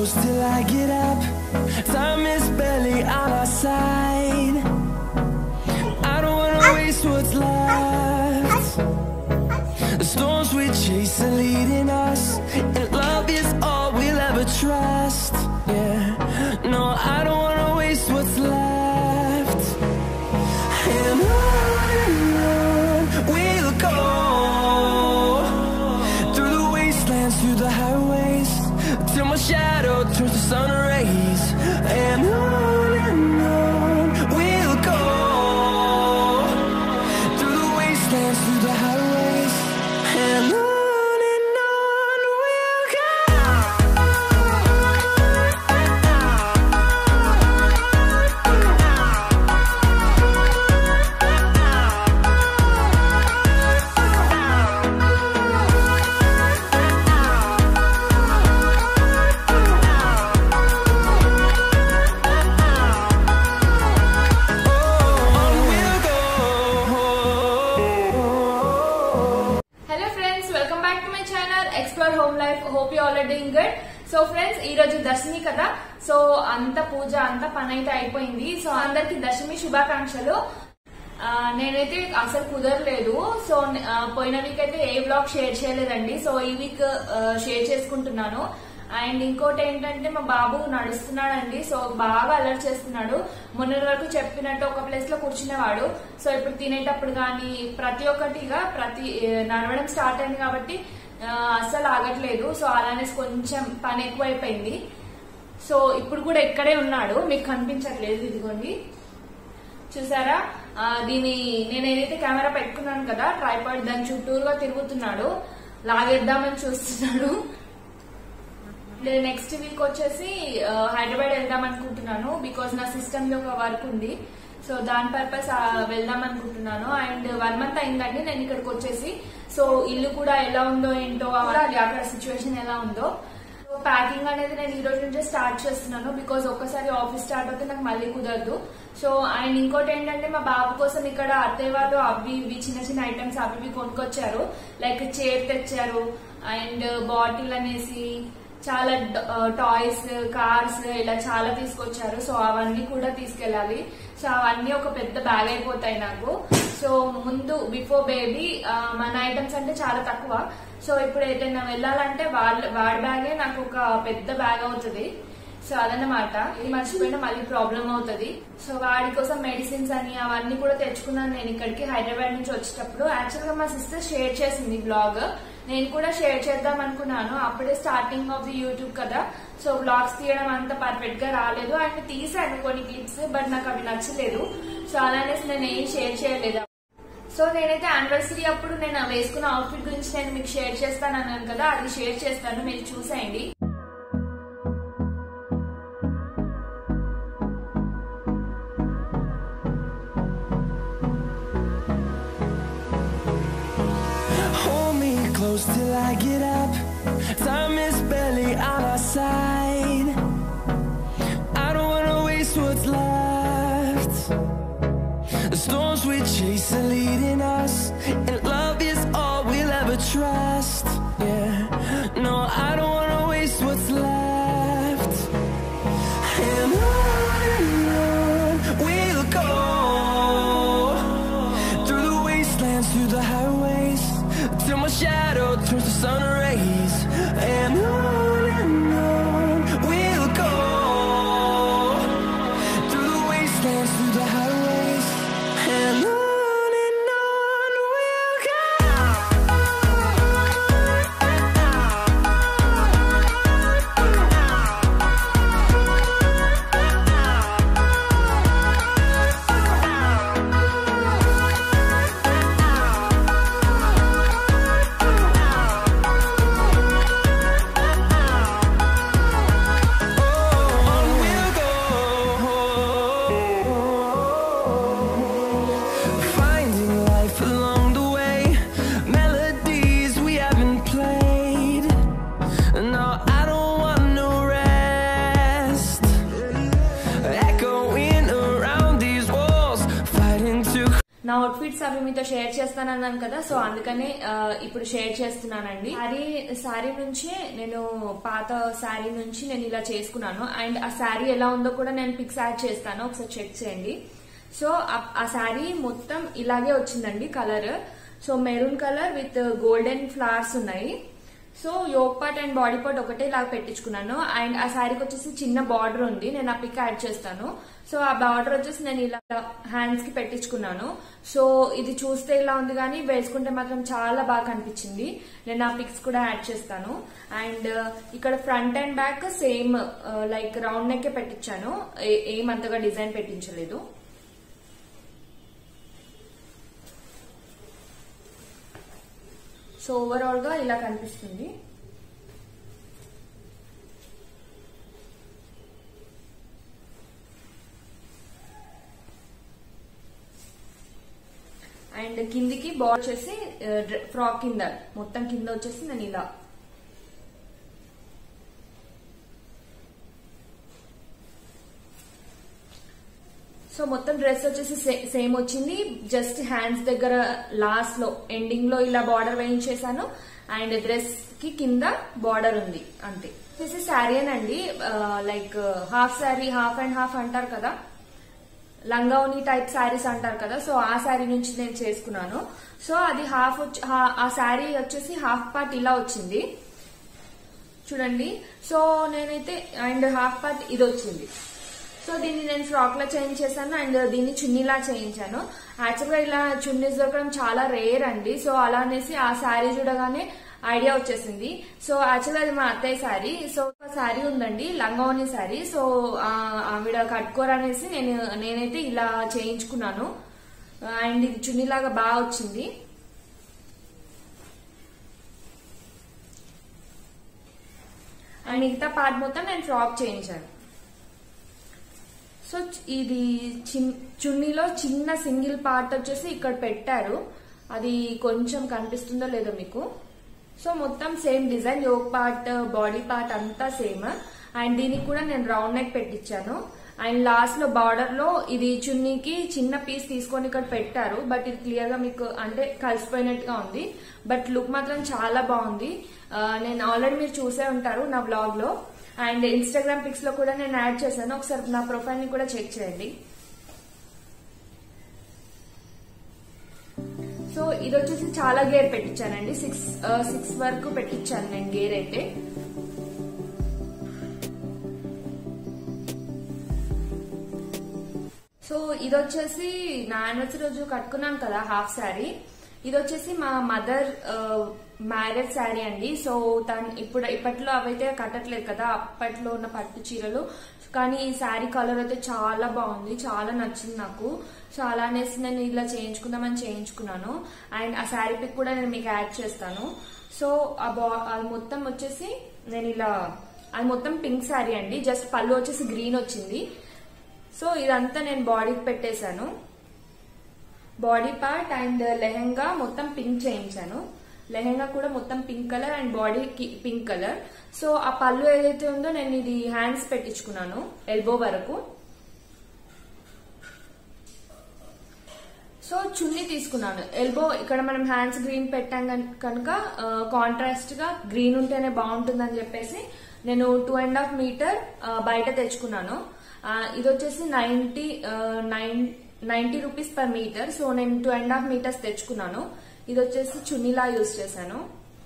close till I get up. Time is barely on our side. I don't wanna waste what's left. The storms we chase are leading us, and love is all we'll ever trust. Yeah, no, I don't wanna waste what's left. And on and on we'll go through the wastelands, through the highways, till my shadow turns to sun rays. And on and on we'll go through the wastelands, through the highways, and on and on we'll go. On we'll go. Hello friends welcome back to my channel explore home life hope you all doing good so friends ఈ రోజు దశమి కదా so అంత పూజ అంత పని అయితే అయిపోయింది so అందరికి దశమి శుభాకాంక్షలు ఆ, నేనైతే అసలు కుదరలేదు సో ఆ, పోయిన వీక్ అయితే ఏ బ్లాగ్ షేర్ చేయలేదండి సో ఈ వీక్ ఆ, షేర్ చేసుకుంటున్నాను అండ్ ఇంకోటి ఏంటంటే మా బాబు నడుస్తున్నాడండి సో బాగా అలర్ట్ చేస్తున్నాడు మొన్నటి వరకు చెప్పినట్టు ఒక ప్లేస్ లో కూర్చునేవాడు సో ఇప్పుడు తినేటప్పుడు కానీ ప్రతి ఒక్కటిగా ప్రతి ఏ, నడవడం స్టార్ట్ అయింది కాబట్టి ఆ, అస్సలు ఆగట్లేదు సో అలానే కొంచెం పని ఎక్కువైపోయింది సో ఇప్పుడు కూడా ఇక్కడే ఉన్నాడు మీకు కనిపించట్లేదు ఇదిగోండి చూసారా ఆ, దీని నేను ఏదైతే కెమెరా పెట్టుకున్నాను కదా ట్రైపాడ్ దాని చుట్టూరుగా తిరుగుతున్నాడు లాగేద్దామని చూస్తున్నాడు నేను నెక్స్ట్ వీక్ వచ్చేసి ఆ, హైదరాబాద్ వెళ్దాం అనుకుంటున్నాను బికాస్ నా సిస్టమ్ లో ఒక వర్క్ ఉంది సో దాని పర్పస్ వెళ్దాం అనుకుంటున్నాను అండ్ వన్ మంత్ అయిందండి నేను ఇక్కడికి వచ్చేసి సో ఇల్లు కూడా ఎలా ఉందో ఏంటో చూడాలి అక్కడ సిచ్యువేషన్ ఎలా ఉందో సో ప్యాకింగ్ అనేది నేను ఈ రోజు నుంచే స్టార్ట్ చేస్తున్నాను బికాస్ ఒక్కసారి ఆఫీస్ స్టార్ట్ అవుతే నాకు మళ్ళీ కుదరదు సో అండ్ ఇంకోటి ఏంటంటే మా బాబు కోసం ఇక్కడ అత్తయ్య వాళ్ళు అవి ఇవి చిన్న చిన్న ఐటమ్స్ అవి ఇవి కొనుక్కొచ్చారు లైక్ చైర్ తెచ్చారు అండ్ బాటిల్ అనేసి చాలా టాయ్స్ కార్స్ ఇలా చాలా తీసుకొచ్చారు సో అవన్నీ కూడా తీసుకెళ్ళాలి సో అవన్నీ ఒక పెద్ద బ్యాగ్ అయిపోతాయి నాకు సో ముందు బిఫోర్ బేబీ మన ఐటమ్స్ అంటే చాలా తక్కువ సో ఇప్పుడు ఏదైనా వెళ్ళాలంటే వాళ్ళ వాడి బ్యాగే నాకు ఒక పెద్ద బ్యాగ్ అవుతుంది సో అదన్నమాట ఇది మర్చిపోయినా మళ్ళీ ప్రాబ్లం అవుతుంది సో వాడి కోసం మెడిసిన్స్ అని అవన్నీ కూడా తెచ్చుకున్నాను నేను ఇక్కడికి హైదరాబాద్ నుంచి వచ్చేటప్పుడు యాక్చువల్ గా మా సిస్టర్ షేర్ చేసింది బ్లాగ్ నేను కూడా షేర్ చేద్దాం అనుకున్నాను అప్పుడే స్టార్టింగ్ ఆఫ్ ది యూట్యూబ్ కదా సో బ్లాగ్స్ తీయడం అంత పర్ఫెక్ట్ గా రాలేదు అండ్ తీసాను కొన్ని క్లిప్స్ బట్ నాకు అవి నచ్చలేదు సో అలానేసి నేను ఏం షేర్ చేయలేదు సో నేనైతే యానివర్సరీ అప్పుడు నేను వేసుకున్న అవుట్ఫిట్ గురించి నేను మీకు షేర్ చేస్తాను అన్నాను కదా అది షేర్ చేస్తాను మీరు చూసేయండి Hold me close till I get up. Time is barely on our side. I don't wanna waste what's left. The storms we chase are leading us, and love is all we'll ever trust. Yeah, no, I don't wanna waste what's left. And on and on we'll go through the wastelands, through the highways, till my shadow turns to sun rays. And on and on we'll go through the wastelands, through the highways, and on and on we'll నా outfits అవి మీతో share చేస్తానన్నాను కదా so అందుకనే ఆ, ఇప్పుడు share చేస్తున్నానండి శారీ శారీ నుంచి నేను పాత శారీ నుంచి నేను ఇలా చేసుకున్నాను అండ్ ఆ శారీ ఎలా ఉందో కూడా నేను పిక్స్ యాడ్ చేస్తాను ఒకసారి చెక్ చేయండి సో ఆ- ఆ శారీ మొత్తం ఇలాగే వచ్చిందండి colour so maroon colour with golden flowers ఉన్నాయి so yoke part and body part ఒకటే ఇలా పెట్టించుకున్నాను అండ్ ఆ శారీకి వచ్చేసి చిన్న బార్డర్ ఉంది నేను ఆ పిక్ యాడ్ చేస్తాను సో ఆ బార్డర్ వచ్చేసి నేను ఇలా హ్యాండ్స్ కి పెట్టించుకున్నాను సో ఇది చూస్తే ఇలా ఉంది కానీ వేసుకుంటే మాత్రం చాలా బాగా కనిపించింది నేను ఆ పిక్స్ కూడా యాడ్ చేస్తాను అండ్ ఇక్కడ front and back same like round neck పెట్టించాను ఏ- ఏం అంతగా డిజైన్ పెట్టించలేదు సో ఓవరాల్ గా ఇలా కనిపిస్తుంది అండ్ కిందికి బాల్ వచ్చేసి ఫ్రాక్ కింద మొత్తం కింద వచ్చేసి నేను ఇలా సో మొత్తం డ్రెస్ వచ్చేసి సే- సేమ్ వచ్చింది జస్ట్ హ్యాండ్స్ దగ్గర లాస్ట్ లో ఎండింగ్ లో ఇలా బార్డర్ వేయించేసాను అండ్ డ్రెస్ కి కింద బార్డర్ ఉంది అంతే వచ్చేసి శారీ అండి like half sari half and half అంటారు కదా లంగావుని టైప్ శారీస్ అంటారు కదా సో ఆ శారీ నుంచి నేను చేసుకున్నాను సో అది హాఫ్ వచ్చి హా- ఆ శారీ వచ్చేసి హాఫ్ పార్ట్ ఇలా వచ్చింది చూడండి సో నేనైతే అండ్ హాఫ్ పార్ట్ ఇది వచ్చింది సో దీన్ని నేను ఫ్రాక్ లా చేంజ్ చేశాను అండ్ దీన్ని చున్నీలా చేయించాను యాక్చువల్ గా ఇలా చున్నీస్ దొరకడం చాలా రేర్ అండి సో అలా అనేసి ఆ శారీ చూడగానే ఐడియా వచ్చేసింది సో యాక్చువల్ అది మా అత్తయ్య శారీ సో ఒక శారీ ఉందండి లంగావని శారీ సో ఆ, ఆవిడ కట్టుకోరనేసి నేను నేనైతే ఇలా చేయించుకున్నాను అండ్ ఇది చున్నీలాగా బాగా వచ్చింది అండ్ మిగతా పార్ట్ మొత్తం నేను ఫ్రాక్ చేయించాను సో చ- ఇది చిన్- చున్నీలో చిన్న సింగిల్ పార్ట్ వచ్చేసి ఇక్కడ పెట్టారు అది కొంచెం కనిపిస్తుందో లేదో మీకు సో మొత్తం same design yoke part body part అంతా సేమ్ అండ్ దీనికి కూడా నేను రౌండ్ నెక్ పెట్టించాను అండ్ లాస్ట్ లో బార్డర్ లో ఇది చున్నీకి చిన్న పీస్ తీసుకొని ఇక్కడ పెట్టారు బట్ ఇది క్లియర్ గా మీకు అంటే కలిసిపోయినట్టుగా ఉంది బట్ లుక్ మాత్రం చాలా బాగుంది ఆ, నేను ఆల్రెడీ మీరు చూసే ఉంటారు నా బ్లాగ్ లో అండ్ ఇన్స్టాగ్రామ్ పిక్స్ లో కూడా నేను యాడ్ చేశాను ఒకసారి నా ప్రొఫైల్ ని కూడా చెక్ చేయండి సో ఇది వచ్చేసి చాలా గేర్ పెట్టించానండి సిక్స్ సిక్స్ వరకు పెట్టించాను నేను గేర్ అయితే సో ఇది వచ్చేసి నా యానివర్సరీ రోజు కట్టుకున్నాను కదా హాఫ్ శారీ ఇది వచ్చేసి మా మదర్ మ్యారేజ్ శారీ అండి సో తను ఇప్పుడు ఇప్పట్లో అవైతే కట్టట్లేదు కదా అప్పట్లో ఉన్న పట్టు చీరలు కానీ ఈ శారీ కలర్ అయితే చాలా బాగుంది చాలా నచ్చింది నాకు సో అలా అనేసి నేను ఇలా చేయించుకుందామని చేయించుకున్నాను అండ్ ఆ శారీ పిక్ కూడా నేను మీకు యాడ్ చేస్తాను సో ఆ బా అది మొత్తం వచ్చేసి నేను ఇలా అది మొత్తం పింక్ శారీ అండి జస్ట్ పళ్ళు వచ్చేసి గ్రీన్ వచ్చింది సో ఇదంతా నేను బాడీకి పెట్టేశాను బాడీ పార్ట్ అండ్ లెహెంగా మొత్తం పింక్ చేయించాను లెహెంగా కూడా మొత్తం pink colour and body pink colour so ఆ పళ్ళు ఏదైతే ఉందో నేను ఇది హ్యాండ్స్ పెట్టించుకున్నాను ఎల్బో వరకు సో చున్నీ తీసుకున్నాను ఎల్బో ఇక్కడ మనం హ్యాండ్స్ గ్రీన్ పెట్టాం గన్- కనుక కాంట్రాస్ట్ గా గ్రీన్ ఉంటేనే బాగుంటుందని చెప్పేసి నేను టూ అండ్ హాఫ్ మీటర్ బయట తెచ్చుకున్నాను ఆ, ఇది వచ్చేసి ninety nine ninety rupees per metre so నేను టూ అండ్ హాఫ్ మీటర్స్ తెచ్చుకున్నాను ఇది వచ్చేసి చున్నీలా యూజ్ చేశాను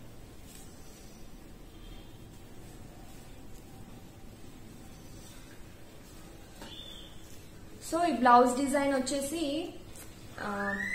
సో ఈ బ్లౌజ్ డిజైన్ వచ్చేసి ఆ,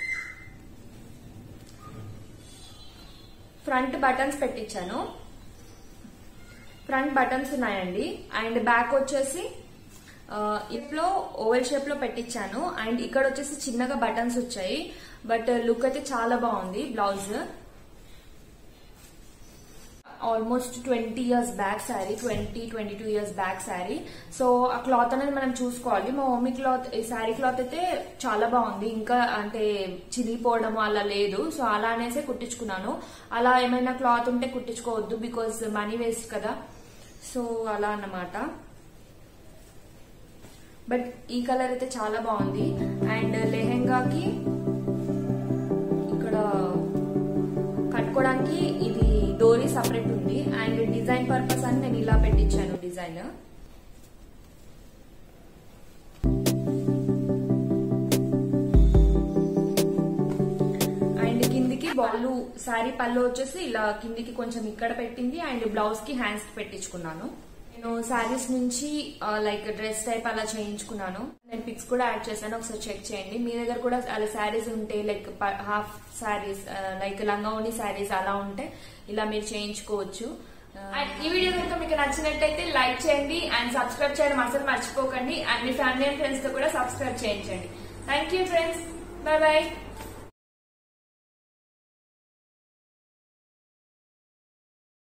ఫ్రంట్ బటన్స్ పెట్టించాను ఫ్రంట్ బటన్స్ ఉన్నాయండి అండ్ బ్యాక్ వచ్చేసి ఆ, ఇట్లో ఓవెల్ షేప్ లో పెట్టించాను అండ్ ఇక్కడ వచ్చేసి చిన్నగా బటన్స్ వచ్చాయి బట్ లుక్ అయితే చాలా బాగుంది blouse almost twenty years back sari twenty twenty two years back sari so ఆ క్లాత్ అనేది మనం చూసుకోవాలి మా మమ్మీ క్లాత్ ఈ శారీ క్లాత్ అయితే చాలా బాగుంది ఇంకా అంటే చిరిగిపోవడం అలా లేదు సో అలా అనేసే కుట్టించుకున్నాను అలా ఏమైనా క్లాత్ ఉంటే కుట్టించుకోవద్దు బికాస్ మనీ వేస్ట్ కదా సో అలా అన్నమాట బట్ ఈ కలర్ అయితే చాలా బాగుంది అండ్ లెహెంగాకి పెట్టుకోవడానికి ఇది డోరీ సపరేట్ ఉంది అండ్ డిజైన్ పర్పస్ అని నేను ఇలా పెట్టించాను డిజైన్ అండ్ కిందికి పళ్ళు శారీ పళ్ళు వచ్చేసి ఇలా కిందికి కొంచెం ఇక్కడ పెట్టింది అండ్ బ్లౌజ్ కి హ్యాండ్స్ పెట్టించుకున్నాను నేను శారీస్ నుంచి లైక్ డ్రెస్ టైప్ అలా చేయించుకున్నాను నేను పిక్స్ కూడా యాడ్ చేశాను ఒకసారి చెక్ చేయండి మీ దగ్గర కూడా అలా శారీస్ ఉంటే లైక్ హాఫ్ శారీస్ లైక్ లంగా ఓని శారీస్ అలా ఉంటే ఇలా మీరు చేయించుకోవచ్చు అండ్ ఈ వీడియో కనుక మీకు నచ్చినట్టయితే లైక్ చేయండి అండ్ సబ్స్క్రైబ్ చేయడం అసలు మర్చిపోకండి అండ్ మీ ఫ్యామిలీ అండ్ ఫ్రెండ్స్ తో కూడా సబ్స్క్రైబ్ చేయించండి thank you friends bye bye